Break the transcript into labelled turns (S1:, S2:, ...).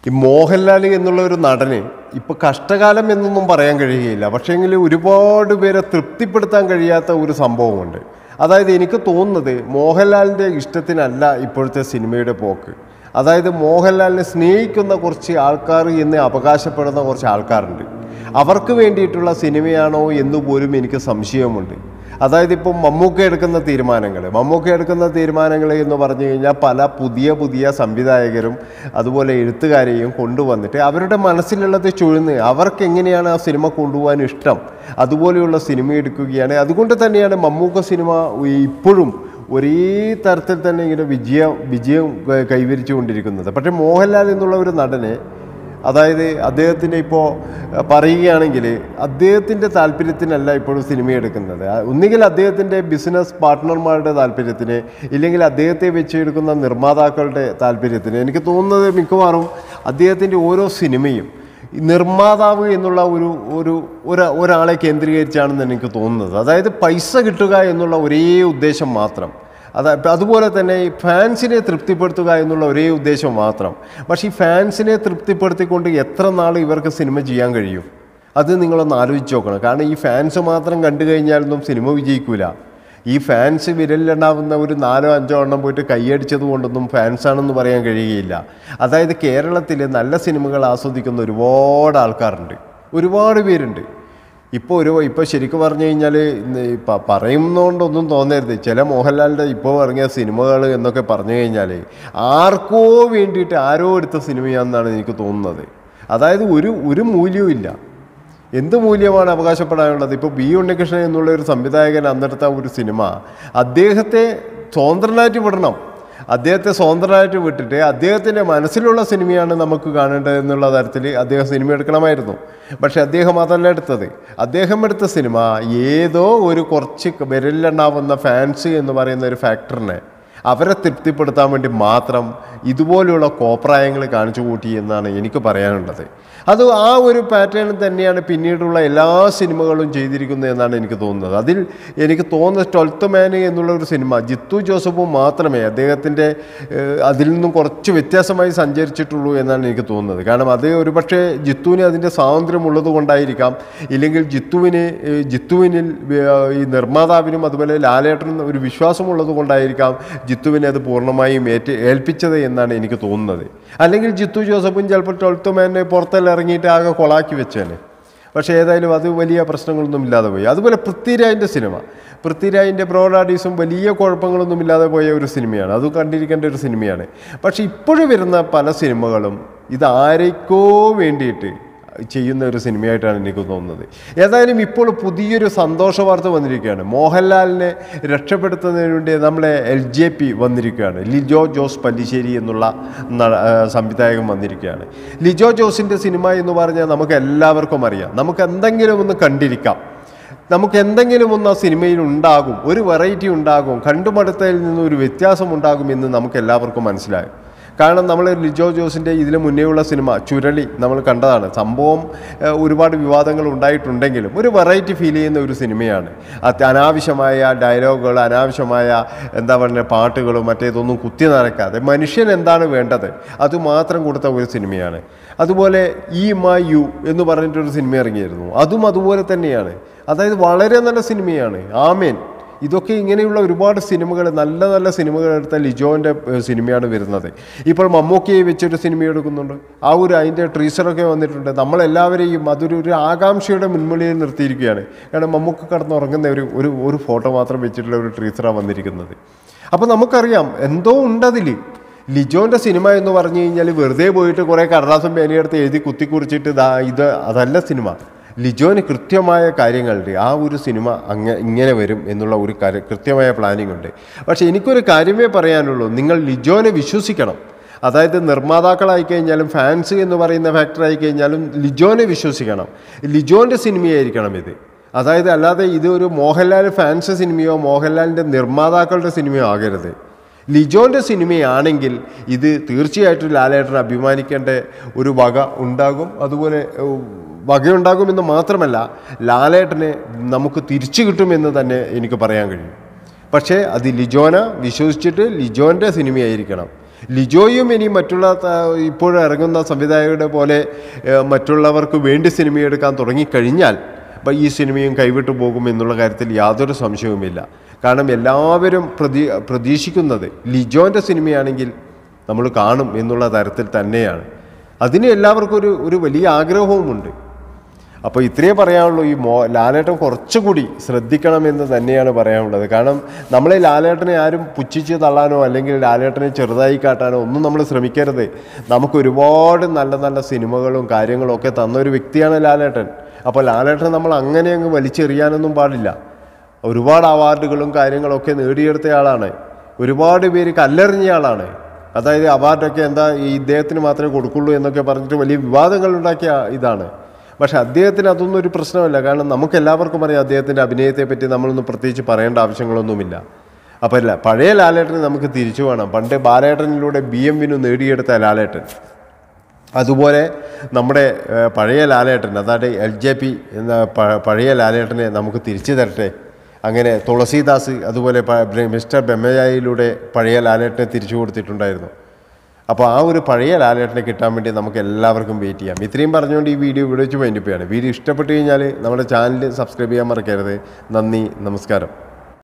S1: ഈ മോഹൻലാൽ എന്നുള്ള ഒരു നടന് ഇപ്പൊ കഷ്ടകാലം എന്നൊന്നും പറയാൻ കഴിയുകയില്ല പക്ഷേങ്കിൽ ഒരുപാട് പേരെ തൃപ്തിപ്പെടുത്താൻ കഴിയാത്ത ഒരു സംഭവമുണ്ട് അതായത് എനിക്ക് തോന്നുന്നത് മോഹൻലാലിൻ്റെ ഇഷ്ടത്തിനല്ല ഇപ്പോഴത്തെ സിനിമയുടെ പോക്ക് അതായത് മോഹൻലാലിനെ സ്നേഹിക്കുന്ന കുറച്ച് ആൾക്കാർ എന്ന് അവകാശപ്പെടുന്ന കുറച്ച് ആൾക്കാരുണ്ട് അവർക്ക് വേണ്ടിയിട്ടുള്ള സിനിമയാണോ എന്ന് പോലും എനിക്ക് സംശയമുണ്ട് അതായത് ഇപ്പം മമ്മൂക്ക എടുക്കുന്ന തീരുമാനങ്ങൾ മമ്മൂക്ക എടുക്കുന്ന തീരുമാനങ്ങൾ എന്ന് പറഞ്ഞു കഴിഞ്ഞാൽ പല പുതിയ പുതിയ സംവിധായകരും അതുപോലെ എഴുത്തുകാരെയും കൊണ്ടുവന്നിട്ട് അവരുടെ മനസ്സിലുള്ളത് ചുഴുന്ന് അവർക്ക് എങ്ങനെയാണ് ആ സിനിമ കൊണ്ടുപോകാൻ ഇഷ്ടം അതുപോലെയുള്ള സിനിമ എടുക്കുകയാണ് അതുകൊണ്ട് തന്നെയാണ് മമ്മൂക്ക സിനിമ ഇപ്പോഴും ഒരേ തരത്തിൽ തന്നെ ഇങ്ങനെ വിജയം വിജയം ക- കൈവരിച്ചുകൊണ്ടിരിക്കുന്നത് പക്ഷേ മോഹൻലാൽ എന്നുള്ള ഒരു നടനെ അതായത് അദ്ദേഹത്തിൻ്റെ ഇപ്പോൾ പറയുകയാണെങ്കിൽ അദ്ദേഹത്തിൻ്റെ താല്പര്യത്തിനല്ല ഇപ്പോഴും സിനിമ എടുക്കുന്നത് ആ, ഒന്നുകിൽ അദ്ദേഹത്തിൻ്റെ ബിസിനസ് പാർട്ട്ണർമാരുടെ താല്പര്യത്തിന് ഇല്ലെങ്കിൽ അദ്ദേഹത്തെ വെച്ചെടുക്കുന്ന നിർമ്മാതാക്കളുടെ താല്പര്യത്തിന് എനിക്ക് തോന്നുന്നത് മിക്കവാറും അദ്ദേഹത്തിൻ്റെ ഓരോ സിനിമയും ഈ നിർമ്മാതാവ് എന്നുള്ള ഒരു ഒരു ഒര- ഒരാളെ കേന്ദ്രീകരിച്ചാണെന്ന് എനിക്ക് തോന്നുന്നത് അതായത് പൈസ കിട്ടുക എന്നുള്ള ഒരേ ഉദ്ദേശം മാത്രം അതാ ഇപ്പം അതുപോലെ തന്നെ ഈ ഫാൻസിനെ തൃപ്തിപ്പെടുത്തുക എന്നുള്ള ഒരേ ഉദ്ദേശം മാത്രം പക്ഷേ ഈ ഫാൻസിനെ തൃപ്തിപ്പെടുത്തിക്കൊണ്ട് എത്ര നാൾ ഇവർക്ക് സിനിമ ചെയ്യാൻ കഴിയും അത് നിങ്ങളൊന്ന് ആലോചിച്ച് നോക്കണം കാരണം ഈ ഫാൻസ് മാത്രം കണ്ടു കഴിഞ്ഞാലൊന്നും സിനിമ വിജയിക്കൂല ഈ ഫാൻസ് വിരലിലുണ്ടാവുന്ന ഒരു നാലോ അഞ്ചോ എണ്ണം പോയിട്ട് കൈയടിച്ചത് കൊണ്ടൊന്നും ഫാൻസാണെന്ന് പറയാൻ കഴിയുകയില്ല അതായത് കേരളത്തിൽ നല്ല സിനിമകൾ ആസ്വദിക്കുന്ന ഒരുപാട് ആൾക്കാരുണ്ട് ഒരുപാട് പേരുണ്ട് ഇപ്പോൾ ഒരു ഇപ്പോൾ ശരിക്കും പറഞ്ഞു കഴിഞ്ഞാൽ പറയുന്നതുകൊണ്ടൊന്നും തോന്നരുത് ചില മോഹൻലാലിൻ്റെ ഇപ്പോൾ ഇറങ്ങിയ സിനിമകൾ എന്നൊക്കെ പറഞ്ഞു കഴിഞ്ഞാൽ ആർക്കോ വേണ്ടിയിട്ട് ആരോ എടുത്ത സിനിമയാണെന്നാണ് എനിക്ക് തോന്നുന്നത് അതായത് ഒരു ഒരു മൂല്യവും ഇല്ല എന്ത് മൂല്യമാണ് അവകാശപ്പെടാനുള്ളത് ഇപ്പോൾ ബി ഉണ്ണികൃഷ്ണൻ എന്നുള്ള ഒരു സംവിധായകൻ അന്നെടുത്ത ഒരു സിനിമ അദ്ദേഹത്തെ സ്വതന്ത്രനായിട്ട് വിടണം അദ്ദേഹത്തെ സ്വതന്ത്രനായിട്ട് വിട്ടിട്ട് അദ്ദേഹത്തിൻ്റെ മനസ്സിലുള്ള സിനിമയാണ് നമുക്ക് കാണേണ്ടത് എന്നുള്ള തരത്തിൽ അദ്ദേഹം സിനിമ എടുക്കണമായിരുന്നു പക്ഷെ അദ്ദേഹം അതല്ല എടുത്തത് അദ്ദേഹം എടുത്ത സിനിമ ഏതോ ഒരു കുറച്ച് വിരലിലുണ്ടാവുന്ന ഫാൻസ് എന്ന് പറയുന്ന ഒരു ഫാക്ടറിനെ അവരെ തൃപ്തിപ്പെടുത്താൻ വേണ്ടി മാത്രം ഇതുപോലെയുള്ള കോപ്രായങ്ങൾ കാണിച്ചു കൂട്ടി എന്നാണ് എനിക്ക് പറയാനുള്ളത് അത് ആ ഒരു പാറ്റേൺ തന്നെയാണ് പിന്നീടുള്ള എല്ലാ സിനിമകളും ചെയ്തിരിക്കുന്നത് എന്നാണ് എനിക്ക് തോന്നുന്നത് അതിൽ എനിക്ക് തോന്നുന്നത് ട്വൽത്ത് മാൻ എന്നുള്ള ഒരു സിനിമ ജിത്തു ജോസഫും മാത്രമേ അദ്ദേഹത്തിൻ്റെ ഏഹ്, അതിൽ നിന്നും കുറച്ച് വ്യത്യാസമായി സഞ്ചരിച്ചിട്ടുള്ളൂ എന്നാണ് എനിക്ക് തോന്നുന്നത് കാരണം അത് ഒരുപക്ഷെ ജിത്തുവിന് അതിൻ്റെ സ്വാതന്ത്ര്യം ഉള്ളത് കൊണ്ടായിരിക്കാം ഇല്ലെങ്കിൽ ജിത്തുവിന് ഏഹ്, ജിത്തുവിനിൽ ഏഹ്, ഈ നിർമ്മാതാവിനും അതുപോലെ ലാലേട്ടനും ഒരു വിശ്വാസമുള്ളത് കൊണ്ടായിരിക്കാം ജിത്തുവിനെ അത് പൂർണ്ണമായും ഏറ്റ് ഏൽപ്പിച്ചത് എന്നാണ് എനിക്ക് തോന്നുന്നത് അല്ലെങ്കിൽ ജിത്തു ജോസഫും ചിലപ്പോൾ ട്വൽത്ത് മാനെ പുറത്തെല്ലാം ഇറങ്ങിയിട്ട് ആകെ കൊളാക്കി വെച്ചേനെ പക്ഷേ ഏതായാലും അത് വലിയ പ്രശ്നങ്ങളൊന്നും ഇല്ലാതെ പോയി അതുപോലെ പൃഥ്വിരാജിൻ്റെ സിനിമ പൃഥ്വിരാജിൻ്റെ ബ്രോഡാഡീസും വലിയ കുഴപ്പങ്ങളൊന്നും ഇല്ലാതെ പോയ ഒരു സിനിമയാണ് അത് കണ്ടിരിക്കേണ്ട ഒരു സിനിമയാണ് പക്ഷേ ഇപ്പോഴും വരുന്ന പല സിനിമകളും ഇത് ആരേക്കോ വേണ്ടിയിട്ട് ചെയ്യുന്ന ഒരു സിനിമയായിട്ടാണ് എനിക്ക് തോന്നുന്നത് ഏതായാലും ഇപ്പോൾ പുതിയൊരു സന്തോഷ വാർത്ത വന്നിരിക്കുകയാണ് മോഹൻലാലിനെ രക്ഷപ്പെടുത്തുന്നതിന് വേണ്ടി നമ്മളെ എൽ ജെ പി വന്നിരിക്കുകയാണ് ലിജോ ജോസ് പല്ലിശ്ശേരി എന്നുള്ള നട- ആ, സംവിധായകൻ വന്നിരിക്കുകയാണ് ലിജോ ജോസിൻ്റെ സിനിമ എന്ന് പറഞ്ഞാൽ നമുക്ക് എല്ലാവർക്കും അറിയാം നമുക്ക് എന്തെങ്കിലും ഒന്ന് കണ്ടിരിക്കാം നമുക്ക് എന്തെങ്കിലും ഒന്ന് ആ സിനിമയിൽ ഉണ്ടാകും ഒരു വെറൈറ്റി ഉണ്ടാകും കണ്ടുമടുത്തതിൽ നിന്ന് ഒരു വ്യത്യാസം ഉണ്ടാകും എന്ന് നമുക്ക് എല്ലാവർക്കും മനസ്സിലാകും കാരണം നമ്മൾ ലിജോ ജോസിൻ്റെ ഇതിന് മുന്നേയുള്ള സിനിമ ചുരളി നമ്മൾ കണ്ടതാണ് സംഭവം ഏഹ്, ഒരുപാട് വിവാദങ്ങൾ ഉണ്ടായിട്ടുണ്ടെങ്കിലും ഒരു വെറൈറ്റി ഫീൽ ചെയ്യുന്ന ഒരു സിനിമയാണ് അത് അനാവശ്യമായ ഡയലോഗുകൾ അനാവശ്യമായ എന്താ പറയുക പാട്ടുകളും മറ്റേതൊന്നും കുത്തി നിറയ്ക്കാതെ മനുഷ്യൻ എന്താണ് വേണ്ടത് അത് മാത്രം കൊടുത്ത ഒരു സിനിമയാണ് അതുപോലെ ഈ മാ യു എന്ന് പറഞ്ഞിട്ടൊരു സിനിമ ഇറങ്ങിയിരുന്നു അതും അതുപോലെ തന്നെയാണ് അതായത് വളരെ നല്ല സിനിമയാണ് ആമേൻ ഇതൊക്കെ ഇങ്ങനെയുള്ള ഒരുപാട് സിനിമകൾ നല്ല നല്ല സിനിമകൾ എടുത്ത ലിജോൻ്റെ ഏഹ്, സിനിമയാണ് വരുന്നത് ഇപ്പോൾ മമ്മൂക്കയെ വെച്ചൊരു സിനിമ എടുക്കുന്നുണ്ട് ആ ഒരു അതിൻ്റെ ട്രീസറൊക്കെ വന്നിട്ടുണ്ട് നമ്മളെല്ലാവരെയും അതൊരു ഒരു ആകാംക്ഷയുടെ മുൻമുള്ളിൽ നിർത്തിയിരിക്കുകയാണ് കാരണം മമ്മൂക്ക കടന്നുറങ്ങുന്ന ഒരു ഒരു ഒരു ഫോട്ടോ മാത്രം വെച്ചിട്ടുള്ള ഒരു ട്രീസറാണ് വന്നിരിക്കുന്നത് അപ്പോൾ നമുക്കറിയാം എന്തോ ഉണ്ടതിൽ ലിജോൻ്റെ സിനിമ എന്ന് പറഞ്ഞു കഴിഞ്ഞാൽ വെറുതെ പോയിട്ട് കുറേ കടലാസം പേനയെടുത്ത് എഴുതി കുത്തിക്കുറിച്ചിട്ട് ഇതാ ഇത് അതല്ല സിനിമ ലിജോന് കൃത്യമായ കാര്യങ്ങളുണ്ട് ആ ഒരു സിനിമ അങ്ങ ഇങ്ങനെ വരും എന്നുള്ള ഒരു കാര്യം കൃത്യമായ പ്ലാനിംഗ് ഉണ്ട് പക്ഷേ എനിക്കൊരു കാര്യമേ പറയാനുള്ളൂ നിങ്ങൾ ലിജോനെ വിശ്വസിക്കണം അതായത് നിർമ്മാതാക്കളായി കഴിഞ്ഞാലും ഫാൻസ് എന്ന് പറയുന്ന ഫാക്ടർ ആയി കഴിഞ്ഞാലും ലിജോനെ വിശ്വസിക്കണം ലിജോൻ്റെ സിനിമയായിരിക്കണം ഇത് അതായത് അല്ലാതെ ഇത് ഒരു മോഹൻലാൽ ഫാൻസ് സിനിമയോ മോഹൻലാലിൻ്റെ നിർമ്മാതാക്കളുടെ സിനിമയോ ആകരുത് ലിജോൻ്റെ സിനിമയാണെങ്കിൽ ഇത് തീർച്ചയായിട്ടും ലാലേട്ടൻ അഭിമാനിക്കേണ്ട ഒരു വക ഉണ്ടാകും അതുപോലെ ഏഹ്, വകയുണ്ടാകുമെന്ന് മാത്രമല്ല ലാലേട്ടനെ നമുക്ക് തിരിച്ചു കിട്ടുമെന്ന് തന്നെ എനിക്ക് പറയാൻ കഴിയും പക്ഷേ അത് ലിജോന വിശ്വസിച്ചിട്ട് ലിജോൻ്റെ സിനിമയായിരിക്കണം ലിജോയും ഇനി മറ്റുള്ള ത- ഇപ്പോഴും ഇറങ്ങുന്ന സംവിധായകരുടെ പോലെ ഏഹ്, മറ്റുള്ളവർക്ക് വേണ്ടി സിനിമയെടുക്കാൻ തുടങ്ങിക്കഴിഞ്ഞാൽ അപ്പം ഈ സിനിമയും കൈവിട്ടു പോകും എന്നുള്ള കാര്യത്തിൽ യാതൊരു സംശയവുമില്ല കാരണം എല്ലാവരും പ്രതീ പ്രതീക്ഷിക്കുന്നത് ലിജോൻ്റെ സിനിമയാണെങ്കിൽ നമ്മൾ കാണും എന്നുള്ള തരത്തിൽ തന്നെയാണ് അതിന് എല്ലാവർക്കും ഒരു ഒരു വലിയ ആഗ്രഹവുമുണ്ട് അപ്പോൾ ഇത്രയേ പറയാനുള്ളൂ ഈ മോ ലാലേട്ടൻ കുറച്ചുകൂടി ശ്രദ്ധിക്കണമെന്ന് തന്നെയാണ് പറയാനുള്ളത് കാരണം നമ്മളെ ലാലേട്ടനെ ആരും പുച്ഛിച്ച് തള്ളാനോ അല്ലെങ്കിൽ ലാലേട്ടനെ ചെറുതായി കാട്ടാനോ ഒന്നും നമ്മൾ ശ്രമിക്കരുത് നമുക്ക് ഒരുപാട് നല്ല നല്ല സിനിമകളും കാര്യങ്ങളും ഒക്കെ തന്ന ഒരു വ്യക്തിയാണ് ലാലേട്ടൻ അപ്പോൾ ലാലേട്ടൻ നമ്മൾ അങ്ങനെ അങ്ങ് വലിച്ചെറിയാനൊന്നും പാടില്ല ഒരുപാട് അവാർഡുകളും കാര്യങ്ങളൊക്കെ നേടിയെടുത്ത ആളാണ് ഒരുപാട് പേര് കല്ലെറിഞ്ഞ ആളാണ് അതായത് അവാർഡൊക്കെ എന്താ ഈ ഇദ്ദേഹത്തിന് മാത്രമേ കൊടുക്കുള്ളൂ എന്നൊക്കെ പറഞ്ഞിട്ട് വലിയ വിവാദങ്ങൾ ഉണ്ടാക്കിയ ഇതാണ് പക്ഷെ അദ്ദേഹത്തിന് അതൊന്നും ഒരു പ്രശ്നമല്ല കാരണം നമുക്ക് എല്ലാവർക്കും അറിയാം അദ്ദേഹത്തിൻ്റെ അഭിനയത്തെ പറ്റി നമ്മളൊന്നും പ്രത്യേകിച്ച് പറയേണ്ട ആവശ്യങ്ങളൊന്നുമില്ല അപ്പോൾ അല്ല പഴയ ലാലേട്ടനെ നമുക്ക് തിരിച്ചു വേണം പണ്ട് ബാലേട്ടനിലൂടെ ബി എം വിനു നേടിയെടുത്ത ലാലേട്ടൻ അതുപോലെ നമ്മുടെ ഏഹ്, പഴയ ലാലേട്ടൻ അതായത് എൽ ജെ പി എന്ന പ- പഴയ ലാലേട്ടനെ നമുക്ക് തിരിച്ചു തരട്ടെ അങ്ങനെ തുളസീദാസ് അതുപോലെ പ- ബ്ര- മിസ്റ്റർ ബെമ്മയായിലൂടെ പഴയ ലാലേട്ടനെ തിരിച്ചു കൊടുത്തിട്ടുണ്ടായിരുന്നു അപ്പോൾ ആ ഒരു പഴയ ലാലേട്ടനെ കിട്ടാൻ വേണ്ടി നമുക്ക് എല്ലാവർക്കും വെയിറ്റ് ചെയ്യാം ഇത്രയും പറഞ്ഞുകൊണ്ട് ഈ വീഡിയോ ഇവിടെ വെച്ച് വൈൻഡിപ്പിയാണ് വീഡിയോ ഇഷ്ടപ്പെട്ട് കഴിഞ്ഞാൽ നമ്മുടെ ചാനൽ സബ്സ്ക്രൈബ് ചെയ്യാൻ മറക്കരുത് നന്ദി നമസ്കാരം